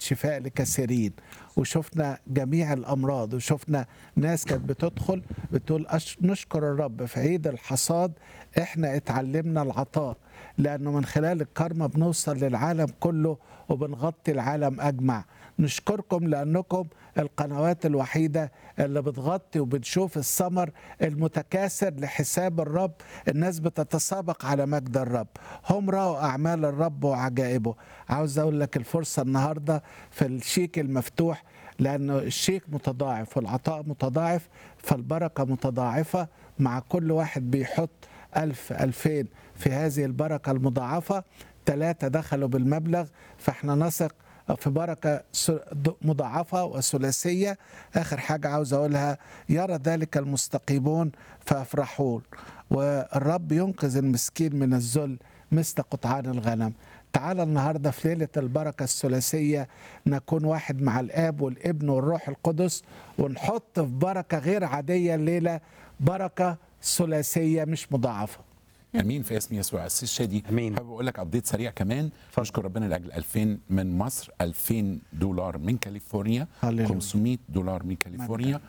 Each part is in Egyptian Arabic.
شفاء لكثيرين وشفنا جميع الامراض وشفنا ناس كانت بتدخل بتقول أش- نشكر الرب في عيد الحصاد احنا اتعلمنا العطاء لانه من خلال الكرمه بنوصل للعالم كله وبنغطي العالم اجمع نشكركم لانكم القنوات الوحيده اللي بتغطي وبتشوف الثمر المتكاثر لحساب الرب الناس بتتسابق على مجد الرب هم راوا اعمال الرب وعجائبه عاوز اقول لك الفرصه النهارده في الشيك المفتوح لانه الشيك متضاعف والعطاء متضاعف فالبركه متضاعفه مع كل واحد بيحط ألف ألفين في هذه البركة المضاعفة ثلاثة دخلوا بالمبلغ فاحنا نثق في بركة س- مضاعفة وثلاثية آخر حاجة عاوز أقولها يرى ذلك المستقيمون فيفرحون والرب ينقذ المسكين من الذل مثل قطعان الغنم تعالى النهاردة في ليلة البركة الثلاثية نكون واحد مع الآب والابن والروح القدس ونحط في بركة غير عادية الليلة بركة ثلاثية مش مضاعفة امين في اسم يسوع السيس شادي أمين. حابب اقول لك ابديت سريع كمان نشكر ربنا لاجل 2000 من مصر 2000 دولار من كاليفورنيا هللويا. 500 دولار من كاليفورنيا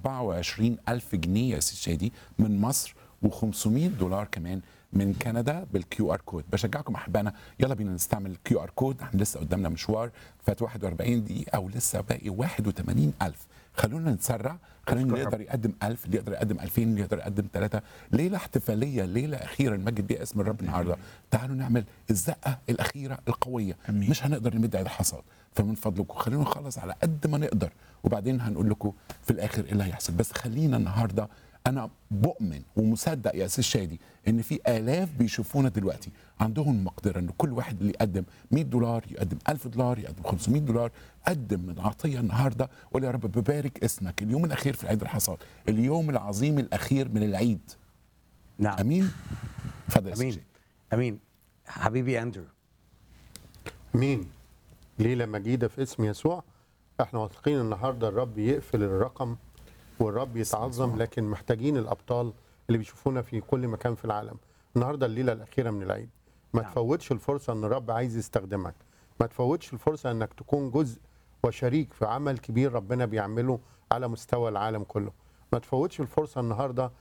24 الف جنيه يا سيس شادي من مصر و500 دولار كمان من كندا بالكيو ار كود بشجعكم احبائنا يلا بينا نستعمل الكيو ار كود احنا لسه قدامنا مشوار فات 41 دقيقه ولسه باقي 81 الف خلونا نتسرع خلينا اللي يقدر يقدم 1000 اللي يقدر يقدم 2000 اللي يقدر يقدم ثلاثة ليلة احتفالية ليلة أخيرة نمجد بيها اسم الرب النهاردة تعالوا نعمل الزقة الأخيرة القوية أمين. مش هنقدر نمد عيد الحصاد فمن فضلكم خلينا نخلص على قد ما نقدر وبعدين هنقول لكم في الآخر إيه اللي هيحصل بس خلينا النهاردة أنا بؤمن ومصدق يا أسيس شادي إن في آلاف بيشوفونا دلوقتي عندهم المقدرة إن كل واحد اللي يقدم 100 دولار يقدم 1000 دولار يقدم 500 دولار قدم من عطية النهاردة قول يا رب ببارك اسمك اليوم الأخير في عيد الحصاد اليوم العظيم الأخير من العيد نعم امين اتفضل يا أستاذ امين شادي. امين حبيبي اندرو مين ليلة مجيدة في اسم يسوع احنا واثقين النهاردة الرب يقفل الرقم والرب يتعظم لكن محتاجين الأبطال اللي بيشوفونا في كل مكان في العالم النهاردة الليلة الأخيرة من العيد ما نعم. تفوتش الفرصة ان الرب عايز يستخدمك ما تفوتش الفرصة انك تكون جزء وشريك في عمل كبير ربنا بيعمله على مستوى العالم كله ما تفوتش الفرصة النهاردة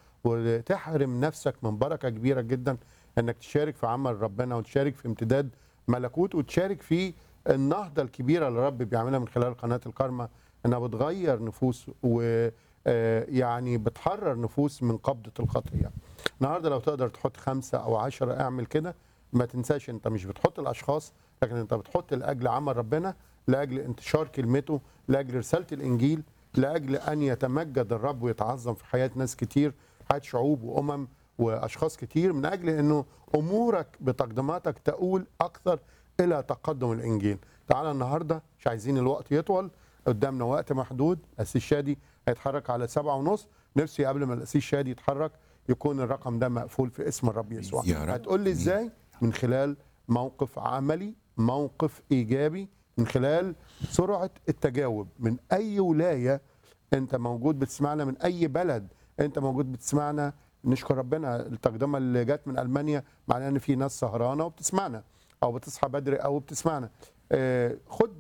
وتحرم نفسك من بركة كبيرة جدا انك تشارك في عمل ربنا وتشارك في امتداد ملكوت وتشارك في النهضة الكبيرة اللي الرب بيعملها من خلال قناة الكارما انها بتغير نفوس و آه، يعني بتحرر نفوس من قبضة الخطية النهاردة لو تقدر تحط خمسة أو عشرة اعمل كده ما تنساش انت مش بتحط الأشخاص لكن انت بتحط لأجل عمل ربنا لأجل انتشار كلمته لأجل رسالة الإنجيل لأجل أن يتمجد الرب ويتعظم في حياة ناس كتير حياة شعوب وأمم وأشخاص كتير من أجل أنه أمورك بتقدماتك تقول أكثر إلى تقدم الإنجيل تعالى النهاردة مش عايزين الوقت يطول قدامنا وقت محدود الأسيس شادي هيتحرك على سبعة ونص نفسي قبل ما الأسيس شادي يتحرك يكون الرقم ده مقفول في اسم الرب يسوع يا رب. هتقول لي ازاي من خلال موقف عملي موقف ايجابي من خلال سرعه التجاوب من اي ولايه انت موجود بتسمعنا من اي بلد انت موجود بتسمعنا نشكر ربنا التقدمه اللي جت من المانيا معناه ان في ناس سهرانه وبتسمعنا او بتصحى بدري او بتسمعنا آه خد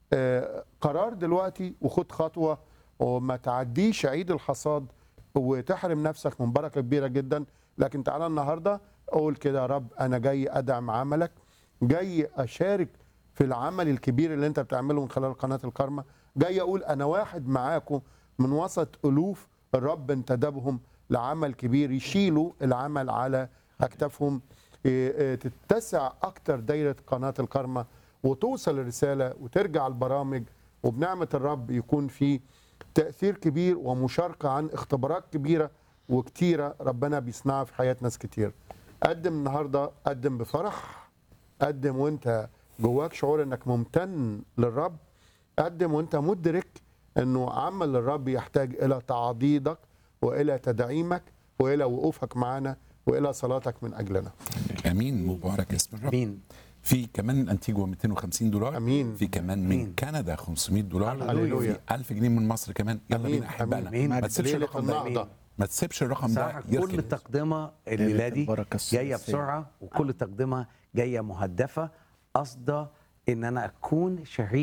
آه قرار دلوقتي وخد خطوه وما تعديش عيد الحصاد وتحرم نفسك من بركه كبيره جدا لكن تعالى النهارده قول كده يا رب انا جاي ادعم عملك جاي اشارك في العمل الكبير اللي انت بتعمله من خلال قناه الكرمه جاي اقول انا واحد معاكم من وسط الوف الرب انتدبهم لعمل كبير يشيلوا العمل على اكتافهم إيه، إيه، تتسع اكتر دايره قناه الكرمه وتوصل الرساله وترجع البرامج وبنعمه الرب يكون في تاثير كبير ومشاركه عن اختبارات كبيره وكتيره ربنا بيصنعها في حياه ناس كتير قدم النهارده قدم بفرح قدم وانت جواك شعور انك ممتن للرب قدم وانت مدرك انه عمل الرب يحتاج الى تعضيدك والى تدعيمك والى وقوفك معنا والى صلاتك من اجلنا امين مبارك اسم الرب امين في كمان انتيجوا 250 دولار أمين. في كمان من أمين. كندا 500 دولار هللويا. في 1000 جنيه من مصر كمان يلا أمين. بينا احبائنا أمين. ما تسيبش ليلة الرقم ده النهضة. ما تسيبش الرقم ده صراحة كل يركن تقدمة الليلة دي البركة جاية الثلاثية. بسرعة وكل تقدمة جاية مهدفة قصده ان انا اكون شريك